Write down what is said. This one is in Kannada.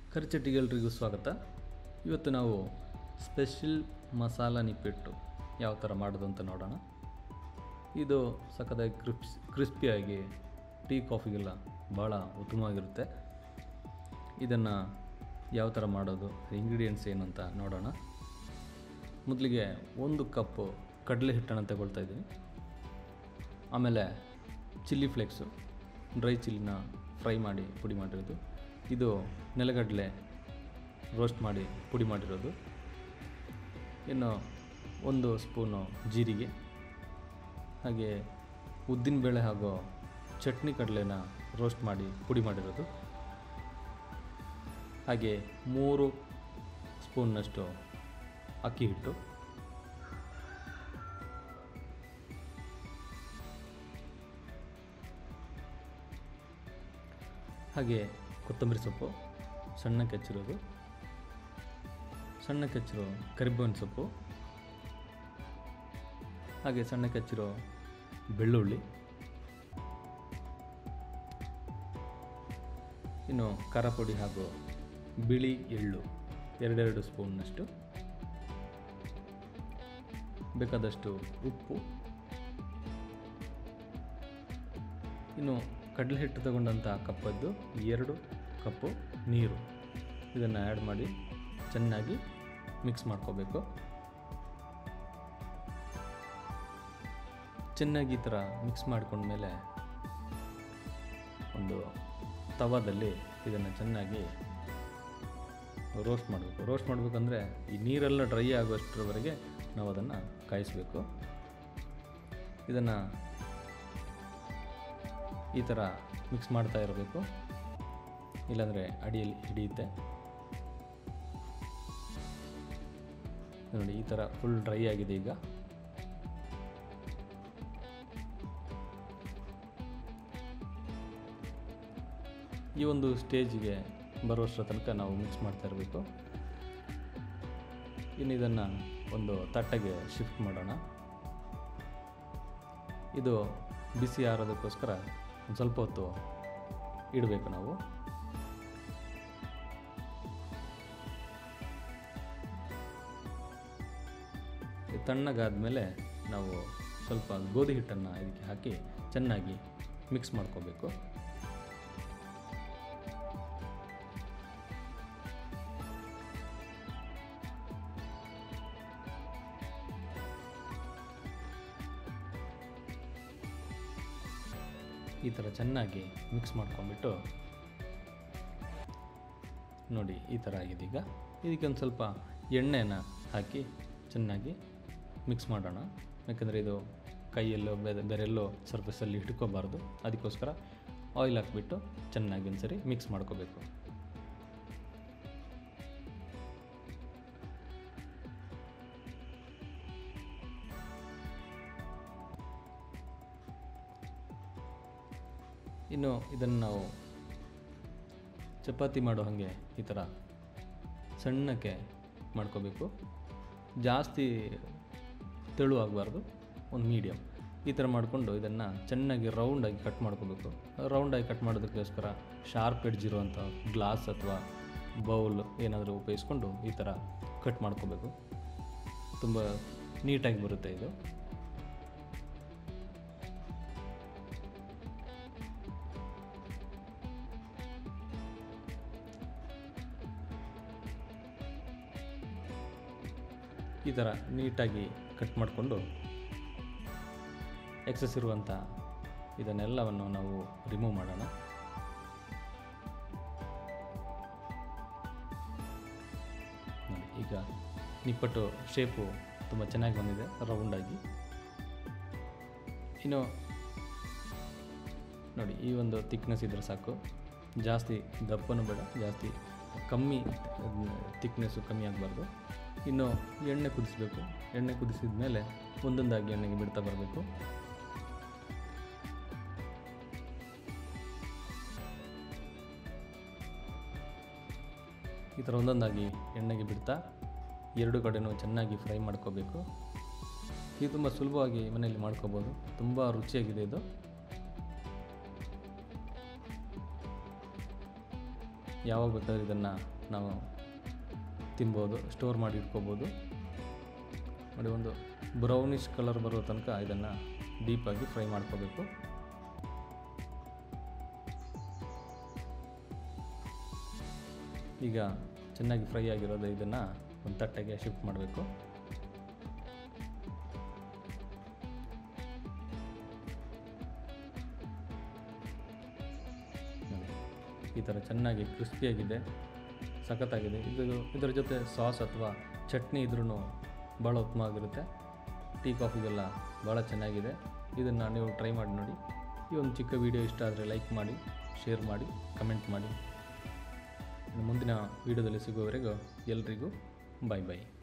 ಖರ್ಚಟ್ಟಿಗೆಲ್ರಿಗೂ ಸ್ವಾಗತ ಇವತ್ತು ನಾವು ಸ್ಪೆಷಲ್ ಮಸಾಲ ನಿಪ್ಪಿಟ್ಟು ಯಾವ ಥರ ಮಾಡೋದು ಅಂತ ನೋಡೋಣ ಇದು ಸಖತ್ತಾಗಿ ಕ್ರಿಪ್ಸ್ ಕ್ರಿಸ್ಪಿಯಾಗಿ ಟೀ ಕಾಫಿಗೆಲ್ಲ ಭಾಳ ಉತ್ತಮವಾಗಿರುತ್ತೆ ಇದನ್ನು ಯಾವ ಥರ ಮಾಡೋದು ಇಂಗ್ರೀಡಿಯೆಂಟ್ಸ್ ಏನು ಅಂತ ನೋಡೋಣ ಮೊದಲಿಗೆ ಒಂದು ಕಪ್ಪು ಕಡಲೆ ಹಿಟ್ಟನ್ನು ತಗೊಳ್ತಾ ಇದ್ದೀನಿ ಆಮೇಲೆ ಚಿಲ್ಲಿ ಫ್ಲೇಕ್ಸು ಡ್ರೈ ಚಿಲ್ಲಿನ ಫ್ರೈ ಮಾಡಿ ಪುಡಿ ಮಾಡಿರೋದು ಇದು ನೆಲಗಡಲೆ ರೋಸ್ಟ್ ಮಾಡಿ ಪುಡಿ ಮಾಡಿರೋದು ಇನ್ನು ಒಂದು ಸ್ಪೂನು ಜೀರಿಗೆ ಹಾಗೆ ಉದ್ದಿನಬೇಳೆ ಹಾಗೂ ಚಟ್ನಿ ಕಡಲೆನ ರೋಸ್ಟ್ ಮಾಡಿ ಪುಡಿ ಮಾಡಿರೋದು ಹಾಗೆ ಮೂರು ಸ್ಪೂನ್ನಷ್ಟು ಅಕ್ಕಿ ಹಿಟ್ಟು ಹಾಗೆ ಕೊತ್ತಂಬರಿ ಸೊಪ್ಪು ಸಣ್ಣಕ್ಕೆ ಹೆಚ್ಚಿರೋದು ಸಣ್ಣಕ್ಕೆ ಹೆಚ್ಚಿರೋ ಕರಿಬೇವಿನ ಸೊಪ್ಪು ಹಾಗೆ ಸಣ್ಣಕ್ಕೆ ಹೆಚ್ಚಿರೋ ಬೆಳ್ಳುಳ್ಳಿ ಇನ್ನು ಖಾರ ಪುಡಿ ಹಾಗೂ ಬಿಳಿ ಎಳ್ಳು ಎರಡೆರಡು ಸ್ಪೂನ್ನಷ್ಟು ಬೇಕಾದಷ್ಟು ಉಪ್ಪು ಇನ್ನು ಕಡಲೆ ಹಿಟ್ಟು ತಗೊಂಡಂಥ ಕಪ್ಪದ್ದು ಎರಡು ಕಪ್ಪು ನೀರು ಇದನ್ನು ಆ್ಯಡ್ ಮಾಡಿ ಚೆನ್ನಾಗಿ ಮಿಕ್ಸ್ ಮಾಡ್ಕೋಬೇಕು ಚೆನ್ನಾಗಿ ಈ ಥರ ಮಿಕ್ಸ್ ಮಾಡ್ಕೊಂಡ್ಮೇಲೆ ಒಂದು ತವಾದಲ್ಲಿ ಇದನ್ನು ಚೆನ್ನಾಗಿ ರೋಸ್ಟ್ ಮಾಡಬೇಕು ರೋಸ್ಟ್ ಮಾಡಬೇಕಂದ್ರೆ ಈ ನೀರೆಲ್ಲ ಡ್ರೈ ಆಗುವಷ್ಟರವರೆಗೆ ನಾವು ಅದನ್ನು ಕಾಯಿಸಬೇಕು ಇದನ್ನು ಈ ಥರ ಮಿಕ್ಸ್ ಮಾಡ್ತಾ ಇರಬೇಕು ಇಲ್ಲಾಂದರೆ ಅಡಿಯಲ್ಲಿ ಹಿಡಿಯುತ್ತೆ ನೋಡಿ ಈ ಥರ ಫುಲ್ ಡ್ರೈ ಆಗಿದೆ ಈಗ ಈ ಒಂದು ಸ್ಟೇಜಿಗೆ ಬರುವಷ್ಟರ ತನಕ ನಾವು ಮಿಕ್ಸ್ ಮಾಡ್ತಾ ಇರಬೇಕು ಇನ್ನು ಇದನ್ನು ಒಂದು ತಟ್ಟೆಗೆ ಶಿಫ್ಟ್ ಮಾಡೋಣ ಇದು ಬಿಸಿ ಆರೋದಕ್ಕೋಸ್ಕರ ಒಂದು ಸ್ವಲ್ಪ ಹೊತ್ತು ಇಡಬೇಕು ನಾವು ತಣ್ಣಗಾದಮೇಲೆ ನಾವು ಸ್ವಲ್ಪ ಗೋಧಿ ಹಿಟ್ಟನ್ನು ಇದಕ್ಕೆ ಹಾಕಿ ಚೆನ್ನಾಗಿ ಮಿಕ್ಸ್ ಮಾಡ್ಕೋಬೇಕು ಈ ಥರ ಚೆನ್ನಾಗಿ ಮಿಕ್ಸ್ ಮಾಡ್ಕೊಂಬಿಟ್ಟು ನೋಡಿ ಈ ಥರ ಆಗಿದೆ ಈಗ ಇದಕ್ಕೆ ಒಂದು ಸ್ವಲ್ಪ ಎಣ್ಣೆನ ಹಾಕಿ ಚೆನ್ನಾಗಿ ಮಿಕ್ಸ್ ಮಾಡೋಣ ಯಾಕಂದರೆ ಇದು ಕೈಯಲ್ಲೋ ಬೇರೆ ಬೇರೆಲ್ಲೋ ಸರ್ಫೇಸಲ್ಲಿ ಹಿಡ್ಕೋಬಾರ್ದು ಅದಕ್ಕೋಸ್ಕರ ಆಯಿಲ್ ಹಾಕ್ಬಿಟ್ಟು ಚೆನ್ನಾಗಿ ಒಂದ್ಸರಿ ಮಿಕ್ಸ್ ಮಾಡ್ಕೋಬೇಕು ಇನ್ನು ಇದನ್ನು ನಾವು ಚಪಾತಿ ಮಾಡೋ ಹಾಗೆ ಈ ಥರ ಸಣ್ಣಕ್ಕೆ ಮಾಡ್ಕೋಬೇಕು ಜಾಸ್ತಿ ತೆಳು ಆಗಬಾರ್ದು ಒಂದು ಮೀಡಿಯಮ್ ಈ ಥರ ಮಾಡಿಕೊಂಡು ಇದನ್ನು ಚೆನ್ನಾಗಿ ರೌಂಡಾಗಿ ಕಟ್ ಮಾಡ್ಕೋಬೇಕು ರೌಂಡಾಗಿ ಕಟ್ ಮಾಡೋದಕ್ಕೋಸ್ಕರ ಶಾರ್ಪ್ ಎಡ್ಜ್ ಇರುವಂಥ ಗ್ಲಾಸ್ ಅಥವಾ ಬೌಲ್ ಏನಾದರೂ ಉಪಯೋಗಿಸ್ಕೊಂಡು ಈ ಥರ ಕಟ್ ಮಾಡ್ಕೋಬೇಕು ತುಂಬ ನೀಟಾಗಿ ಬರುತ್ತೆ ಇದು ಈ ಥರ ನೀಟಾಗಿ ಕಟ್ ಮಾಡಿಕೊಂಡು ಎಕ್ಸಸ್ ಇರುವಂಥ ಇದನ್ನೆಲ್ಲವನ್ನು ನಾವು ರಿಮೂವ್ ಮಾಡೋಣ ನೋಡಿ ಈಗ ನಿಪ್ಪಟ್ಟು ಶೇಪು ತುಂಬ ಚೆನ್ನಾಗಿ ಬಂದಿದೆ ರೌಂಡಾಗಿ ಇನ್ನು ನೋಡಿ ಈ ಒಂದು ತಿಕ್ನೆಸ್ ಇದ್ದರೆ ಸಾಕು ಜಾಸ್ತಿ ದಪ್ಪನೂ ಬೇಡ ಜಾಸ್ತಿ ಕಮ್ಮಿ ತಿಕ್ನೆಸ್ಸು ಕಮ್ಮಿ ಆಗಬಾರ್ದು ಇನ್ನು ಎಣ್ಣೆ ಕುದಿಸಬೇಕು ಎಣ್ಣೆ ಕುದಿಸಿದ ಮೇಲೆ ಒಂದೊಂದಾಗಿ ಎಣ್ಣೆಗೆ ಬಿಡ್ತಾ ಬರಬೇಕು ಈ ಥರ ಒಂದೊಂದಾಗಿ ಎಣ್ಣೆಗೆ ಬಿಡ್ತಾ ಎರಡು ಕಡೆನೂ ಚೆನ್ನಾಗಿ ಫ್ರೈ ಮಾಡ್ಕೋಬೇಕು ಇದು ತುಂಬ ಸುಲಭವಾಗಿ ಮನೆಯಲ್ಲಿ ಮಾಡ್ಕೋಬೋದು ತುಂಬ ರುಚಿಯಾಗಿದೆ ಇದು ಯಾವಾಗ ಬೇಕಾದ್ರೆ ಇದನ್ನು ನಾವು ತಿನ್ಬೋದು ಸ್ಟೋರ್ ಮಾಡಿ ಇಟ್ಕೋಬೋದು ನೋಡಿ ಒಂದು ಬ್ರೌನಿಷ್ ಕಲರ್ ಬರೋ ತನಕ ಇದನ್ನು ಡೀಪಾಗಿ ಫ್ರೈ ಮಾಡ್ಕೋಬೇಕು ಈಗ ಚೆನ್ನಾಗಿ ಫ್ರೈ ಆಗಿರೋದು ಇದನ್ನು ಒಂದು ತಟ್ಟೆಗೆ ಶಿಫ್ಟ್ ಮಾಡಬೇಕು ಈ ಥರ ಚೆನ್ನಾಗಿ ಕ್ರಿಸ್ಪಿಯಾಗಿದೆ ಸಖತ್ತಾಗಿದೆ ಇದು ಇದರ ಜೊತೆ ಸಾಸ್ ಅಥವಾ ಚಟ್ನಿ ಇದ್ರೂ ಭಾಳ ಉತ್ತಮವಾಗಿರುತ್ತೆ ಟೀ ಕಾಫಿಗೆಲ್ಲ ಭಾಳ ಚೆನ್ನಾಗಿದೆ ಇದನ್ನು ನೀವು ಟ್ರೈ ಮಾಡಿ ನೋಡಿ ಈ ಒಂದು ಚಿಕ್ಕ ವಿಡಿಯೋ ಇಷ್ಟ ಆದರೆ ಲೈಕ್ ಮಾಡಿ ಶೇರ್ ಮಾಡಿ ಕಮೆಂಟ್ ಮಾಡಿ ಇನ್ನು ಮುಂದಿನ ವಿಡಿಯೋದಲ್ಲಿ ಸಿಗುವವರೆಗೂ ಎಲ್ರಿಗೂ ಬಾಯ್ ಬಾಯ್